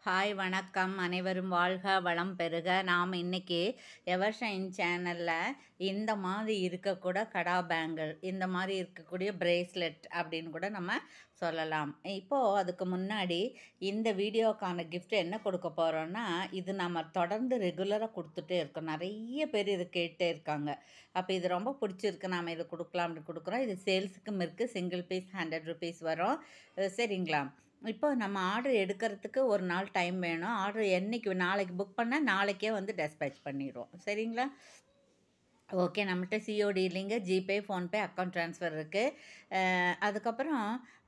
hi வணக்கம் அனைவரும் வாழ்க வளம் பெறுக நாம் இன்னைக்கு எவர்ஷைன் சேனலில் இந்த மாதிரி இருக்கக்கூட கடா பேங்கிள் இந்த மாதிரி இருக்கக்கூடிய பிரேஸ்லெட் அப்படின்னு கூட நம்ம சொல்லலாம் இப்போது அதுக்கு முன்னாடி இந்த வீடியோக்கான gift என்ன கொடுக்க போகிறோன்னா இது நம்ம தொடர்ந்து ரெகுலராக கொடுத்துட்டே இருக்கோம் நிறைய பேர் இது கேட்டே இருக்காங்க அப்போ இது ரொம்ப பிடிச்சிருக்கு நாம் இது கொடுக்கலாம் அப்படி கொடுக்குறோம் இது சேல்ஸுக்கும் இருக்குது சிங்கிள் பீஸ் ஹண்ட்ரட் ருபீஸ் வரும் அஹ் சரிங்களா இப்போ நம்ம ஆர்டர் எடுக்கிறதுக்கு ஒரு நாள் டைம் வேணும் ஆர்டர் என்னைக்கு நாளைக்கு புக் பண்ணால் நாளைக்கே வந்து டெஸ்பேச் பண்ணிடுவோம் சரிங்களா ஓகே நம்மகிட்ட சிஓடி இல்லைங்க ஜிபே ஃபோன்பே அக்கௌண்ட் ட்ரான்ஸ்ஃபர் இருக்குது அதுக்கப்புறம்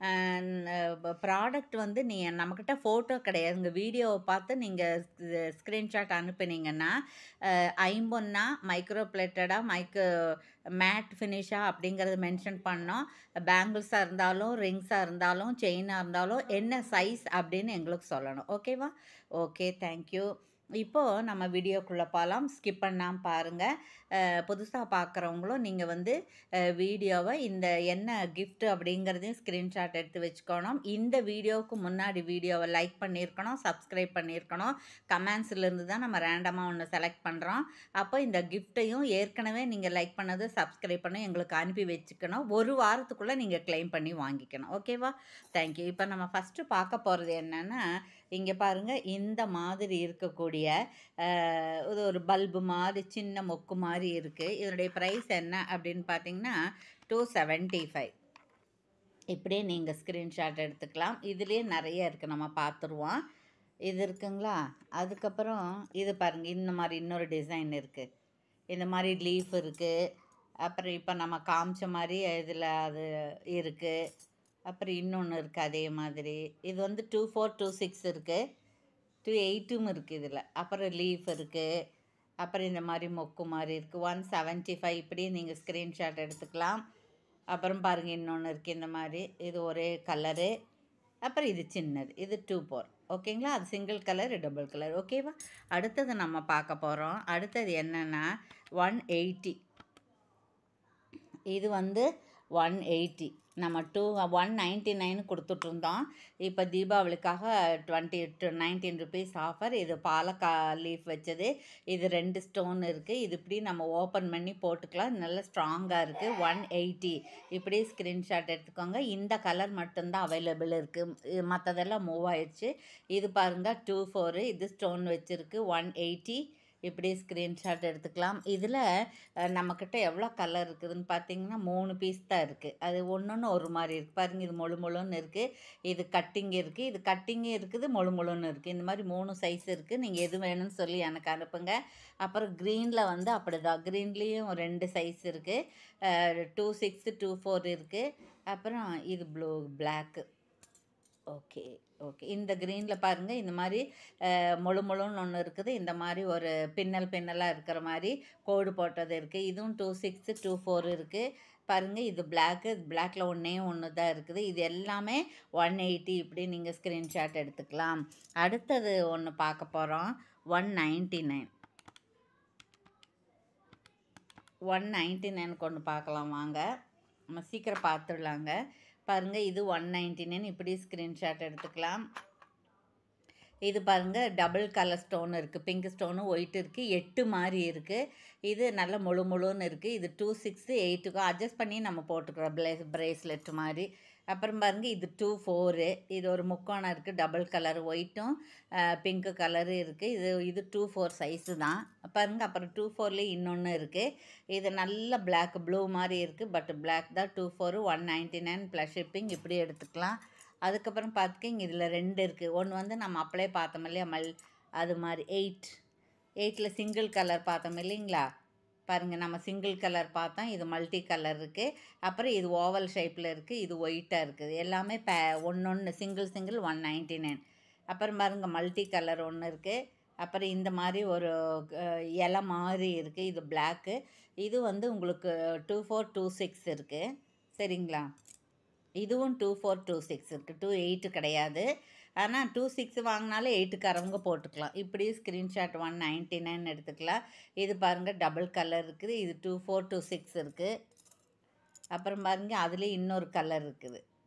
ப்ராடக்ட் வந்து நீ நம்மக்கிட்ட ஃபோட்டோ கிடையாதுங்க வீடியோவை பார்த்து நீங்கள் ஸ்க்ரீன்ஷாட் அனுப்புனீங்கன்னா அஹ், ஐம்பொன்னா மைக்ரோ பிளேட்டடாக மைக்ரோ மேட் ஃபினிஷாக அப்படிங்கிறத மென்ஷன் பண்ணோம் பேங்கிள்ஸாக இருந்தாலும் ரிங்ஸாக இருந்தாலும் செயினாக இருந்தாலும் என்ன சைஸ் அப்படின்னு எங்களுக்கு சொல்லணும் ஓகேவா ஓகே தேங்க்யூ இப்போது நம்ம வீடியோக்குள்ளே போகலாம் ஸ்கிப் பண்ணாமல் பாருங்கள் புதுசாக பார்க்குறவங்களும் நீங்கள் வந்து அஹ், வீடியோவை இந்த என்ன gift அப்படிங்கிறதையும் ஸ்க்ரீன்ஷாட் எடுத்து வச்சுக்கணும் இந்த வீடியோவுக்கு முன்னாடி வீடியோவை லைக் பண்ணியிருக்கணும் சப்ஸ்கிரைப் பண்ணியிருக்கணும் கமெண்ட்ஸ்லேருந்து தான் நம்ம ரேண்டமாக ஒன்று செலக்ட் பண்ணுறோம் அப்போ இந்த கிஃப்ட்டையும் ஏற்கனவே நீங்கள் லைக் பண்ணது சப்ஸ்கிரைப் பண்ணி எங்களுக்கு அனுப்பி வச்சுக்கணும் ஒரு வாரத்துக்குள்ளே நீங்கள் க்ளைம் பண்ணி வாங்கிக்கணும் ஓகேவா தேங்க்யூ இப்போ நம்ம ஃபஸ்ட்டு பார்க்க போகிறது என்னென்னா இங்கே பாருங்கள் இந்த மாதிரி இருக்கக்கூடிய அஹ், இது ஒரு பல்பு மாதிரி சின்ன மொக்கு மாதிரி இருக்குது இதனுடைய ப்ரைஸ் என்ன அப்படின்னு பார்த்தீங்கன்னா டூ செவன்ட்டி ஃபைவ் இப்படியே நீங்கள் ஸ்க்ரீன்ஷாட் எடுத்துக்கலாம் இதுலேயே நிறைய இருக்குது நம்ம பார்த்துருவோம் இது இருக்குங்களா அதுக்கப்புறம் இது பாருங்கள் இந்த மாதிரி இன்னொரு டிசைன் இருக்குது இந்த மாதிரி லீஃப் இருக்குது அப்புறம் இப்போ நம்ம காமிச்ச மாதிரி இதில் அது இருக்குது அப்புறம் இன்னொன்று இருக்குது அதே மாதிரி இது வந்து டூ ஃபோர் டூ சிக்ஸ் இருக்குது டூ எயிட்டும் இருக்குது இதில் அப்புறம் லீஃப் இருக்குது அப்புறம் இந்த மாதிரி மொக்கு மாதிரி இருக்குது ஒன் செவன்ட்டி ஃபைவ் இப்படி நீங்கள் ஸ்க்ரீன்ஷாட் எடுத்துக்கலாம் அப்புறம் பாருங்கள் இன்னொன்று இருக்குது இந்த மாதிரி இது ஒரே கலரு அப்புறம் இது சின்னது இது டூ ஃபோர் ஓகேங்களா அது சிங்கிள் கலர் டபுள் கலர் ஓகேவா அடுத்தது நம்ம பார்க்க போகிறோம் அடுத்தது என்னென்னா ஒன் எயிட்டி இது வந்து ஒன் எயிட்டி நம்ம டூ ஒன் நைன்ட்டி நைன் கொடுத்துட்ருந்தோம் இப்போ தீபாவளிக்காக twenty two nineteen rupees offer இது பாலக்கா லீஃப் வச்சது இது ரெண்டு ஸ்டோன் இருக்குது இது இப்படி நம்ம ஓப்பன் பண்ணி போட்டுக்கலாம் நல்ல ஸ்ட்ராங்காக இருக்குது ஒன் எயிட்டி இப்படி ஸ்க்ரீன்ஷாட் எடுத்துக்கோங்க இந்த கலர் மட்டும்தான் அவைலபிள் இருக்குது மற்றதெல்லாம் மூவ் ஆயிடுச்சு இது பாருங்கள் டூ ஃபோரு இது ஸ்டோன் வச்சுருக்கு ஒன் எயிட்டி இப்படி ஸ்க்ரீன்ஷாட் எடுத்துக்கலாம் இதில் நம்மக்கிட்ட எவ்வளோ கலர் இருக்குதுன்னு பார்த்தீங்கன்னா மூணு பீஸ் தான் இருக்குது அது ஒன்று ஒரு மாதிரி இருக்குது பாருங்கள் இது மொழு மொழுன்னு இருக்குது இது கட்டிங் இருக்குது இது கட்டிங்கு இருக்குது மொழு மொழுன்னு இருக்குது இந்த மாதிரி மூணு சைஸ் இருக்குது நீங்கள் எது வேணும்னு சொல்லி எனக்கு அனுப்புங்க அப்புறம் க்ரீனில் வந்து அப்படி தான் க்ரீன்லேயும் ரெண்டு சைஸ் இருக்குது டூ சிக்ஸ் டூ ஃபோர் இருக்குது அப்புறம் இது ப்ளூ பிளாக்கு ஓகே ஓகே இந்த க்ரீனில் பாருங்கள் இந்த மாதிரி அஹ், மொழு மொழுன்னு ஒன்று இருக்குது இந்த மாதிரி ஒரு பின்னல் பின்னலாக இருக்கிற மாதிரி கோடு போட்டது இருக்குது இதுவும் டூ சிக்ஸு டூ ஃபோர் இருக்குது பாருங்கள் இது பிளாக்கு பிளாக்கில் ஒன்றே ஒன்று தான் இருக்குது இது எல்லாமே ஒன் எயிட்டி இப்படி நீங்கள் ஸ்க்ரீன்ஷாட் எடுத்துக்கலாம் அடுத்தது ஒன்று பார்க்க போகிறோம் one ninety nine one ninety நைனுக்கு ஒன்று பார்க்கலாம் வாங்க நம்ம சீக்கிரம் பார்த்துடலாங்க பாருங்கள் இது ஒன் நைன்ட்டி நைன் இப்படி ஸ்க்ரீன்ஷாட் எடுத்துக்கலாம் இது பாருங்கள் டபுள் கலர் ஸ்டோன் இருக்குது பிங்க் ஸ்டோனு ஒயிட் இருக்குது எட்டு மாதிரி இருக்குது இது நல்ல முழு முழுன்னு இருக்குது இது டூ சிக்ஸு எயிட்டுக்கும் அட்ஜஸ்ட் பண்ணி நம்ம போட்டுக்கிறோம் ப்ளே பிரேஸ்லெட் மாதிரி அப்புறம் பாருங்கள் இது டூ ஃபோரு இது ஒரு முக்கோணம் இருக்குது டபுள் கலர் ஒயிட்டும் பிங்க்கு கலரு இருக்குது இது இது டூ ஃபோர் சைஸு தான் பாருங்கள் அப்புறம் டூ ஃபோர்லேயே இன்னொன்று இருக்குது இது நல்ல பிளாக் ப்ளூ மாதிரி இருக்குது பட் பிளாக் தான் two four one ninety nine plus shipping இப்படி எடுத்துக்கலாம் அதுக்கப்புறம் பார்த்துக்கிங்க இதில் ரெண்டு இருக்குது ஒன்று வந்து நம்ம அப்படியே பார்த்தோம் இல்லையா மல் அது மாதிரி எயிட் எயிட்டில் சிங்கிள் கலர் பார்த்தோம் இல்லைங்களா பாருங்கள் நம்ம சிங்கிள் கலர் பார்த்தோம் இது மல்டி கலர் இருக்குது அப்புறம் இது ஓவல் ஷேப்பில் இருக்குது இது ஒயிட்டாக இருக்குது எல்லாமே பே ஒன்று ஒன்று single single one ninety nine அப்புறம் பாருங்கள் மல்டி கலர் ஒன்று இருக்குது அப்புறம் இந்த மாதிரி ஒரு அஹ், இலை மாதிரி இருக்குது இது பிளாக்கு இது வந்து உங்களுக்கு டூ ஃபோர் டூ சிக்ஸ் இருக்குது சரிங்களா இதுவும் டூ ஃபோர் டூ சிக்ஸ் இருக்குது டூ எயிட்டு கிடையாது ஆனால் டூ சிக்ஸ் வாங்கினாலே எயிட்டுக்காரவங்க போட்டுக்கலாம் இப்படி ஸ்க்ரீன்ஷாட் ஒன் நைன்ட்டி நைன் எடுத்துக்கலாம் இது பாருங்கள் டபுள் கலர் இருக்குது இது டூ ஃபோர் டூ சிக்ஸ் இருக்குது அப்புறம் பாருங்கள் அதுலேயே இன்னொரு கலர் இருக்குது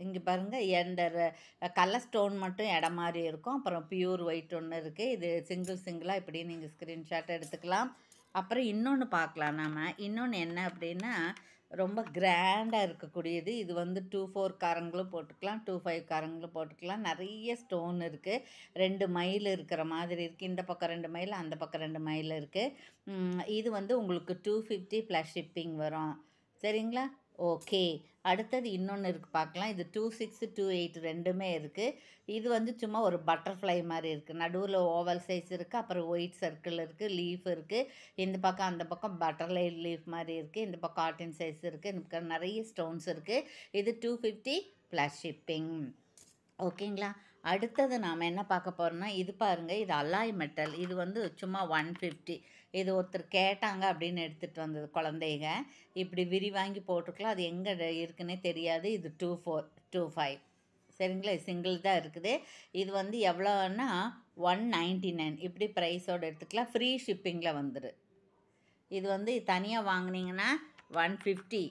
இங்கே பாருங்கள் இந்த கலர் ஸ்டோன் மட்டும் இடம் மாதிரி இருக்கும் அப்புறம் பியூர் ஒயிட் ஒன்று இருக்குது இது சிங்கிள் சிங்கிளாக இப்படி நீங்கள் ஸ்க்ரீன்ஷாட் எடுத்துக்கலாம் அப்புறம் இன்னொன்று பார்க்கலாம் நாம் இன்னொன்று என்ன அப்படின்னா ரொம்ப கிராண்டாக இருக்கக்கூடியது இது வந்து டூ ஃபோர் காரங்களும் போட்டுக்கலாம் டூ ஃபைவ் காரங்களும் போட்டுக்கலாம் நிறைய ஸ்டோன் இருக்குது ரெண்டு மைல் இருக்கிற மாதிரி இருக்குது இந்த பக்கம் ரெண்டு மைல் அந்த பக்கம் ரெண்டு மைல் இருக்குது இது வந்து உங்களுக்கு டூ ஃபிஃப்டி ப்ளஸ் ஷிப்பிங் வரும் சரிங்களா ஓகே அடுத்தது இன்னொன்று இருக்குது பார்க்கலாம் இது டூ சிக்ஸ் டூ எயிட் ரெண்டுமே இருக்குது இது வந்து சும்மா ஒரு பட்டர்ஃப்ளை மாதிரி இருக்குது நடுவில் ஓவல் சைஸ் இருக்குது அப்புறம் ஒயிட் சர்க்கிள் இருக்குது லீஃப் இருக்குது இந்த பக்கம் அந்த பக்கம் பட்டர்ஃப்ளை லீஃப் மாதிரி இருக்குது இந்த பக்கம் காட்டன் சைஸ் இருக்குது இந்த பக்கம் நிறைய ஸ்டோன்ஸ் இருக்குது இது டூ ஃபிஃப்டி ப்ளஸ் ஷிப்பிங் ஓகேங்களா அடுத்தது நாம் என்ன பார்க்க போகிறோம்னா இது பாருங்கள் இது அலாய் மெட்டல் இது வந்து சும்மா ஒன் ஃபிஃப்டி இது ஒருத்தர் கேட்டாங்க அப்படின்னு எடுத்துகிட்டு வந்தது குழந்தைங்க இப்படி விரி வாங்கி போட்டுக்கலாம் அது எங்கே இருக்குன்னே தெரியாது இது டூ ஃபோர் டூ ஃபைவ் சரிங்களா சிங்கிள் தான் இருக்குது இது வந்து எவ்வளோன்னா ஒன் நைன்டி நைன் இப்படி ப்ரைஸோடு எடுத்துக்கலாம் ஃப்ரீ ஷிப்பிங்கில் வந்துடு இது வந்து தனியாக வாங்கினீங்கன்னா ஒன் ஃபிஃப்டி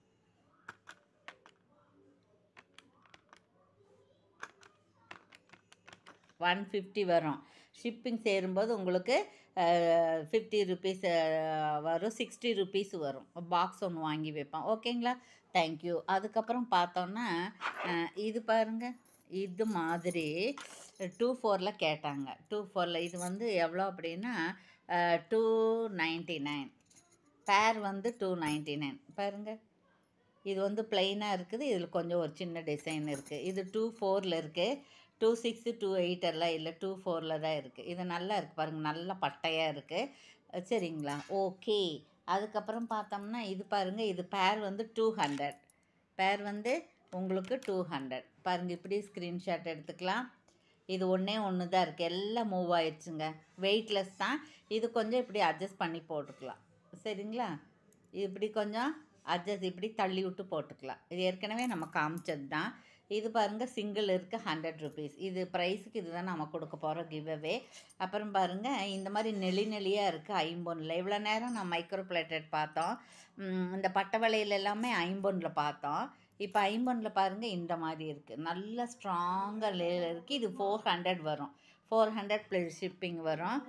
ஒன் ஃபிஃப்டி வரும் ஷிப்பிங் சேரும்போது உங்களுக்கு ஃபிஃப்டி ருபீஸ் வரும் சிக்ஸ்டி ருபீஸ் வரும் பாக்ஸ் ஒன்று வாங்கி வைப்போம் ஓகேங்களா தேங்க்யூ அதுக்கப்புறம் பார்த்தோன்னா அஹ், இது பாருங்கள் இது மாதிரி டூ ஃபோரில் கேட்டாங்க டூ ஃபோரில் இது வந்து எவ்வளோ அப்படின்னா டூ நைன்ட்டி நைன் பேர் வந்து டூ நைன்ட்டி நைன் பாருங்கள் இது வந்து பிளெயினாக இருக்குது இதில் கொஞ்சம் ஒரு சின்ன டிசைன் இருக்குது இது டூ ஃபோரில் இருக்குது டூ சிக்ஸு டூ எயிட் எல்லாம் இல்லை டூ ஃபோரில் தான் இருக்குது இது நல்லா இருக்குது பாருங்கள் நல்ல பட்டையாக இருக்குது சரிங்களா ஓகே அதுக்கப்புறம் பார்த்தோம்னா இது பாருங்கள் இது பேர் வந்து டூ ஹண்ட்ரட் பேர் வந்து உங்களுக்கு டூ ஹண்ட்ரட் பாருங்கள் இப்படி ஸ்க்ரீன்ஷாட் எடுத்துக்கலாம் இது ஒன்றே ஒன்று தான் இருக்குது எல்லாம் மூவ் ஆயிடுச்சுங்க வெயிட்லெஸ் தான் இது கொஞ்சம் இப்படி அட்ஜஸ்ட் பண்ணி போட்டுக்கலாம் சரிங்களா இப்படி கொஞ்சம் அட்ஜஸ்ட் இப்படி தள்ளி விட்டு போட்டுக்கலாம் இது ஏற்கனவே நம்ம காமிச்சது தான் இது பாருங்கள் சிங்கிள் இருக்குது ஹண்ட்ரட் ருபீஸ் இது ப்ரைஸுக்கு இதுதான் நம்ம கொடுக்க போகிறோம் கிவ்அவே அப்புறம் பாருங்கள் இந்த மாதிரி நெளி நெளியாக இருக்குது ஐம்பொன்னில் இவ்வளோ நேரம் நான் மைக்ரோ பிளேட்டட் பார்த்தோம் உம், இந்த பட்டை வளையல் எல்லாமே ஐம்பொன்னில் பார்த்தோம் இப்போ ஐம்பொன்னில் பாருங்கள் இந்த மாதிரி இருக்குது நல்ல ஸ்ட்ராங்காக லேயர் இருக்குது இது ஃபோர் ஹண்ட்ரட் வரும் ஃபோர் ஹண்ட்ரட் ப்ளஸ் ஷிப்பிங் வரும்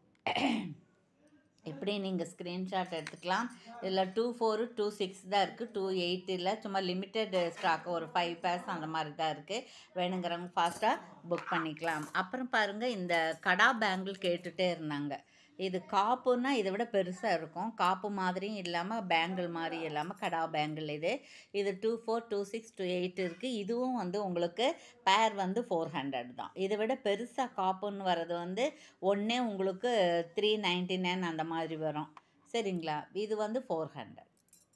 இப்படி நீங்கள் ஸ்க்ரீன்ஷாட் எடுத்துக்கலாம் இதில் டூ ஃபோரு டூ சிக்ஸ் தான் இருக்குது டூ எயிட்டில் சும்மா லிமிட்டெட் ஸ்டாக் ஒரு ஃபைவ் பேர்ஸ் அந்த மாதிரி தான் இருக்குது வேணுங்கிறவங்க ஃபாஸ்ட்டாக புக் பண்ணிக்கலாம் அப்புறம் பாருங்கள் இந்த கடா பேங்கிள் கேட்டுகிட்டே இருந்தாங்க இது காப்புன்னா இதை விட பெருசாக இருக்கும் காப்பு மாதிரியும் இல்லாமல் பேங்கிள் மாதிரி இல்லாமல் கடா பேங்கிள் இது இது two four two six two eight இருக்குது இதுவும் வந்து உங்களுக்கு பேர் வந்து ஃபோர் ஹண்ட்ரட் தான் இதை விட பெருசாக காப்புன்னு வர்றது வந்து ஒன்றே உங்களுக்கு த்ரீ நைன்டி நைன் அந்த மாதிரி வரும் சரிங்களா இது வந்து ஃபோர் ஹண்ட்ரட்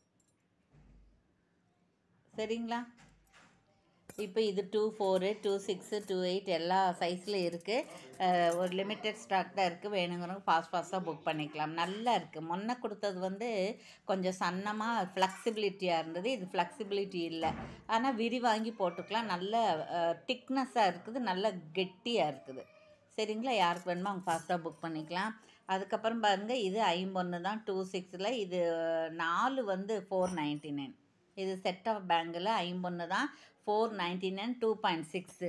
சரிங்களா இப்போ இது two four two six two eight எல்லா சைஸில் இருக்குது ஒரு லிமிட்டெட் ஸ்டாக் தான் இருக்குது வேணுங்கிறவங்க ஃபாஸ்ட் ஃபாஸ்ட்டாக புக் பண்ணிக்கலாம் நல்லா இருக்குது முன்ன கொடுத்தது வந்து கொஞ்சம் சன்னமாக ஃப்ளெக்சிபிலிட்டியாக இருந்தது இது ஃப்ளெக்சிபிலிட்டி இல்லை ஆனால் விரி வாங்கி போட்டுக்கலாம் நல்ல திக்னஸ்ஸாக இருக்குது நல்ல கெட்டியாக இருக்குது சரிங்களா யாருக்கு வேணுமோ அவங்க ஃபாஸ்ட்டாக புக் பண்ணிக்கலாம் அதுக்கப்புறம் பாருங்கள் இது ஐம்பொன்று தான் டூ சிக்ஸில் இது நாலு வந்து ஃபோர் நைன்ட்டி நைன் இது செட் ஆஃப் பேங்கில் ஐம்பொன்று தான் four ninety nine two point six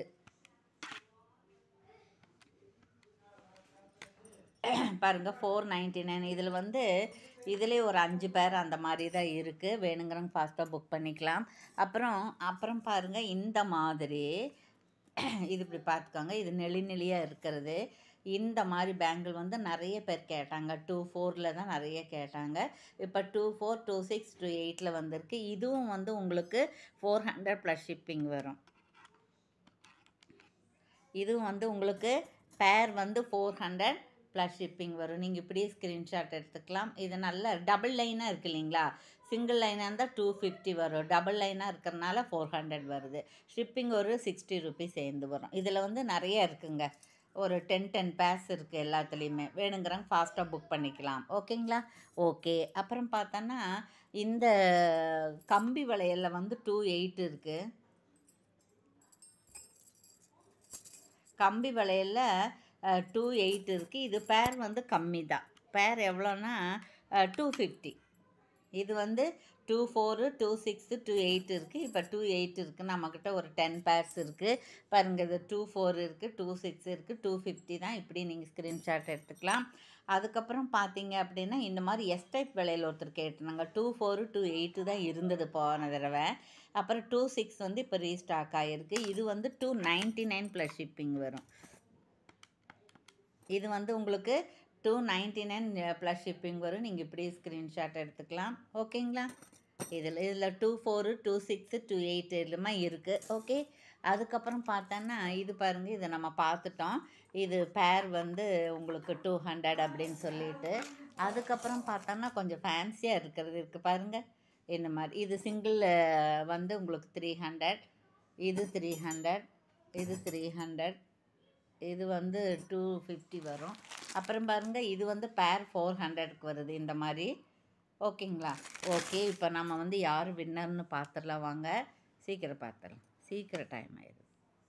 பாருங்கள் ஃபோர் நைன்ட்டி நைன் இதில் வந்து இதிலே ஒரு அஞ்சு பேர் அந்த மாதிரி தான் இருக்குது வேணுங்கிறவங்க ஃபாஸ்ட்டாக புக் பண்ணிக்கலாம் அப்புறம் அப்புறம் பாருங்கள் இந்த மாதிரி இது இப்படி பார்த்துக்கோங்க இது நெளி நெளியாக இருக்கிறது இந்த மாதிரி பேங்கிள் வந்து நிறைய பேர் கேட்டாங்க டூ ஃபோரில் தான் நிறைய கேட்டாங்க இப்போ two four two six two எயிட்டில் வந்திருக்கு இதுவும் வந்து உங்களுக்கு ஃபோர் ஹண்ட்ரட் ப்ளஸ் ஷிப்பிங் வரும் இதுவும் வந்து உங்களுக்கு பேர் வந்து ஃபோர் ஹண்ட்ரட் ப்ளஸ் ஷிப்பிங் வரும் நீங்கள் இப்படியே ஸ்க்ரீன்ஷாட் எடுத்துக்கலாம் இது நல்ல டபுள் லைனாக இருக்குது இல்லைங்களா சிங்கிள் லைனாக இருந்தால் டூ ஃபிஃப்டி வரும் டபுள் லைனாக இருக்கிறனால ஃபோர் ஹண்ட்ரட் வருது ஷிப்பிங் ஒரு சிக்ஸ்டி ருபீஸ் சேர்ந்து வரும் இதில் வந்து நிறைய இருக்குங்க ஒரு டென் டென் பேர்ஸ் இருக்குது எல்லாத்துலேயுமே வேணுங்கிறவங்க ஃபாஸ்ட்டாக புக் பண்ணிக்கலாம் ஓகேங்களா ஓகே அப்புறம் பார்த்தோன்னா இந்த கம்பி வளையலில் வந்து டூ எயிட் இருக்குது கம்பி வளையலில் டூ எயிட் இருக்குது இது பேர் வந்து கம்மி தான் பேர் எவ்வளோன்னா டூ ஃபிஃப்டி இது வந்து two four two six two eight இருக்குது இப்போ டூ எயிட் இருக்குது நம்மக்கிட்ட ஒரு டென் பேர்ஸ் இருக்குது பாருங்கள் இது டூ ஃபோர் இருக்குது டூ சிக்ஸ் இருக்குது டூ ஃபிஃப்டி தான் இப்படி நீங்கள் ஸ்க்ரீன்ஷாட் எடுத்துக்கலாம் அதுக்கப்புறம் பார்த்தீங்க அப்படின்னா இந்த மாதிரி எஸ் டைப் விலையில் ஒருத்தர் கேட்டிருந்தாங்க டூ ஃபோரு டூ எயிட்டு தான் இருந்தது போன தடவை அப்புறம் டூ சிக்ஸ் வந்து இப்போ ரீஸ்டாக் ஆகிருக்கு இது வந்து two ninety nine plus shipping வரும் இது வந்து உங்களுக்கு two ninety nine plus shipping வரும் நீங்கள் இப்படி ஸ்க்ரீன்ஷாட் எடுத்துக்கலாம் ஓகேங்களா இதில் இதில் two four two six two eight இதுலுமே இருக்குது ஓகே அதுக்கப்புறம் பார்த்தோன்னா இது பாருங்கள் இதை நம்ம பார்த்துட்டோம் இது பேர் வந்து உங்களுக்கு டூ ஹண்ட்ரட் அப்படின்னு சொல்லிட்டு அதுக்கப்புறம் பார்த்தோன்னா கொஞ்சம் ஃபேன்சியாக இருக்கிறது இருக்குது பாருங்கள் இந்த மாதிரி இது சிங்கிள் வந்து உங்களுக்கு த்ரீ ஹண்ட்ரட் இது த்ரீ ஹண்ட்ரட் இது த்ரீ ஹண்ட்ரட் இது வந்து டூ ஃபிஃப்டி வரும் அப்புறம் பாருங்கள் இது வந்து பேர் ஃபோர் ஹண்ட்ரடுக்கு வருது இந்த மாதிரி ஓகேங்களா ஓகே இப்போ நம்ம வந்து யார் வின்னர்னு பார்த்துடலாம் வாங்க சீக்கிரம் பார்த்துடலாம் சீக்கிரம் டைம் ஆயிடுது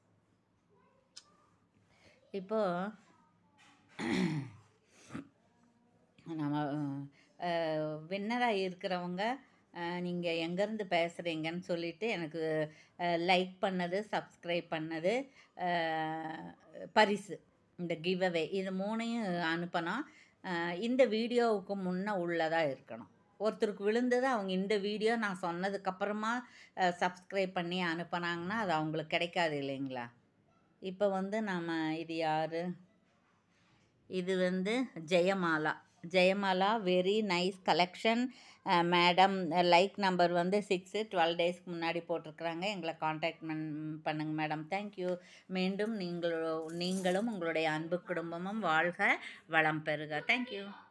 இப்போ நம்ம வின்னராக இருக்கிறவங்க நீங்கள் எங்கேருந்து பேசுகிறீங்கன்னு சொல்லிவிட்டு எனக்கு லைக் பண்ணது சப்ஸ்கிரைப் பண்ணது அஹ், பரிசு இந்த கிவ்அவே இது மூணையும் அனுப்பணும் அஹ், இந்த வீடியோவுக்கு முன்னே உள்ளதாக இருக்கணும் ஒருத்தருக்கு விழுந்தது அவங்க இந்த வீடியோ நான் சொன்னதுக்கப்புறமா சப்ஸ்கிரைப் பண்ணி அனுப்புனாங்கன்னா அது அவங்களுக்கு கிடைக்காது இல்லைங்களா இப்போ வந்து நாம் இது யார் இது வந்து Jayamala Jayamala very nice collection madam like number வந்து சிக்ஸு டுவெல் டேஸ்க்கு முன்னாடி போட்டிருக்கிறாங்க எங்களை காண்டாக்ட் பண் பண்ணுங்க மேடம் தேங்க்யூ மீண்டும் நீங்களோ நீங்களும் உங்களுடைய அன்பு குடும்பமும் வாழ்க வளம் பெறுக தேங்க்யூ